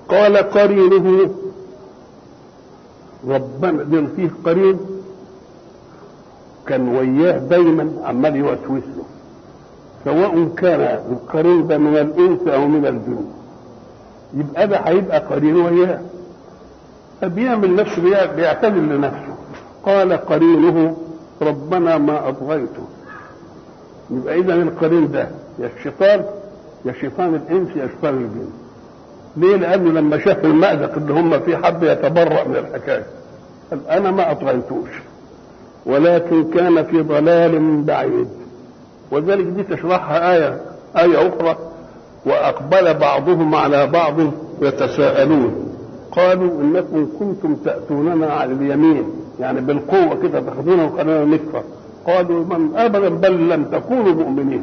قال قرينه ربنا دي فيه قرين كان وياه دايما عمال يوسوس له سواء كان القرين ده من الانس او من الجن يبقى ده هيبقى قرين وياه فبيعمل نفسه بيعتذر لنفسه قال قرينه ربنا ما اطغيته يبقى اذا القرين ده يا الشيطان يا شيطان الانس يا شيطان الجن ليه لانه لما شاف المأزق اللي هم فيه حب يتبرأ من الحكايه قال انا ما اطغيتوش ولكن كان في ضلال بعيد وذلك دي تشرحها آية آية أخرى وأقبل بعضهم على بعض يتساءلون قالوا إنكم كنتم تأتوننا على اليمين يعني بالقوة كده تاخذونا وخلونا نكفر قالوا من أبدا بل لم تكونوا مؤمنين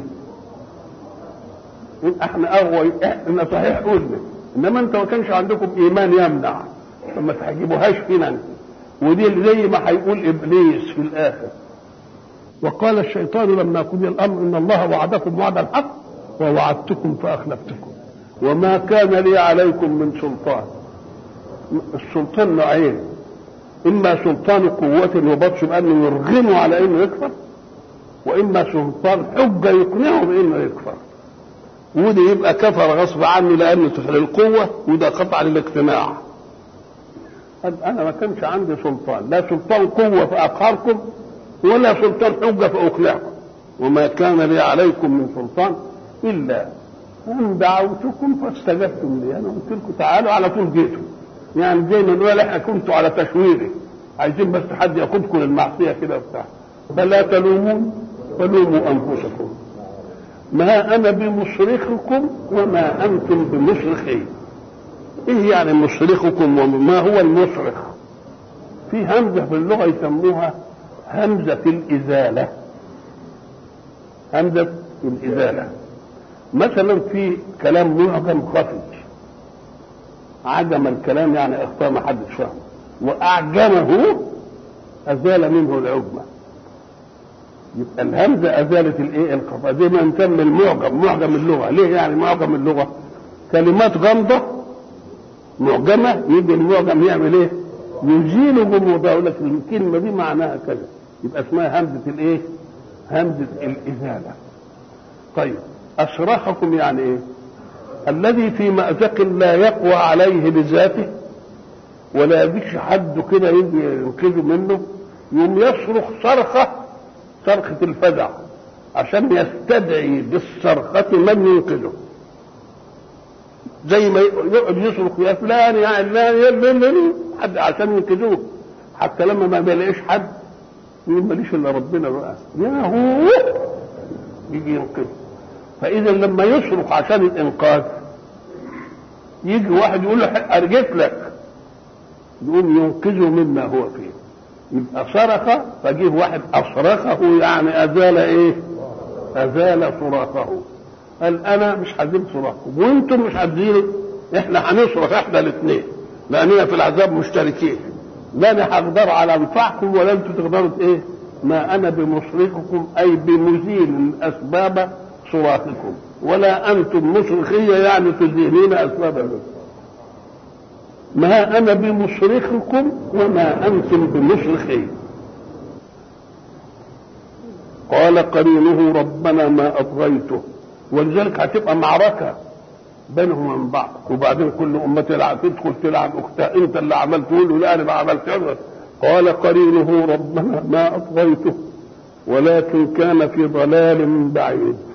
إن احنا أغوى إحنا صحيح قلنا إنما أنت ما كانش عندكم إيمان يمنع فما تحجبوهاش فينا انت ودي زي ما هيقول ابليس في الاخر وقال الشيطان لما قضي الامر ان الله وعدكم وعد الحق ووعدتكم فاخلفتكم وما كان لي عليكم من سلطان السلطان نوعين اما سلطان قوة وبطش بانه يرغمه على انه يكفر واما سلطان حجة يقنعه بانه يكفر وده يبقى كفر غصب عنه لانه للقوة وده قطع للاقتناع قال انا ما كانش عندي سلطان لا سلطان قوه فاقهركم ولا سلطان حجه فاقنعكم وما كان لي عليكم من سلطان الا ان دعوتكم فاستجبتم لي انا قلت لكم تعالوا على طول جيتوا يعني زي ما نقول احنا كنتوا على تشويري عايزين بس حد ياخدكم للمعصيه كده وبتاع فلا تلومون فلوموا انفسكم ما انا بمصرخكم وما انتم بمصرخي ايه يعني مصرخكم وما هو المصرخ في همزه في اللغه يسموها همزه الازاله همزه الازاله مثلا في كلام معجم خفي عجم الكلام يعني اخطاء ما حدش فهمه واعجمه ازال منه العجمه يبقى الهمزه ازالت الايه الخفاء زي ما نسمي المعجم معجم اللغه ليه يعني معجم اللغه كلمات غامضه معجمة يجي المعجم يعمل ايه؟ يزيل غموضها يقول لك الكلمة دي معناها كذا يبقى اسمها همزة الايه؟ همزة الإزالة. طيب أشرحكم يعني ايه؟ الذي في مأزق لا يقوى عليه بذاته ولا يجيش حد كده يجي ينقذه منه يقوم يصرخ صرخة صرخة الفزع عشان يستدعي بالصرخة من ينقذه زي ما يقعد يصرخ يا فلان يا علان حد عشان ينقذوه حتى لما ما بيلاقيش حد يقول ماليش الا ربنا بقى يا هو يجي ينقذه فاذا لما يصرخ عشان الانقاذ يجي واحد يقول له ارجيت لك يقوم ينقذه مما هو فيه يبقى صرخ فجيه واحد اصرخه يعني ازال ايه ازال صراخه قال انا مش هزيل صراخكم وانتم مش هتزيلوا احنا هنصرخ احنا الاثنين لاننا في العذاب مشتركين لا انا هقدر على انفعكم ولا انتم تقدروا ايه ما انا بمصرخكم اي بمزيل اسباب صراخكم ولا انتم مصرخيه يعني تزيلون اسباب الرزق ما انا بمصرخكم وما انتم بمصرخي قال قرينه ربنا ما اطغيته ولذلك هتبقى معركه بينهم وبين بعض وبعدين كل امه تلعب تدخل تلعب اختها انت اللي عملت تقول له لا انا ما عملتش قال قرينه ربنا ما اطغيته ولكن كان في ضلال بعيد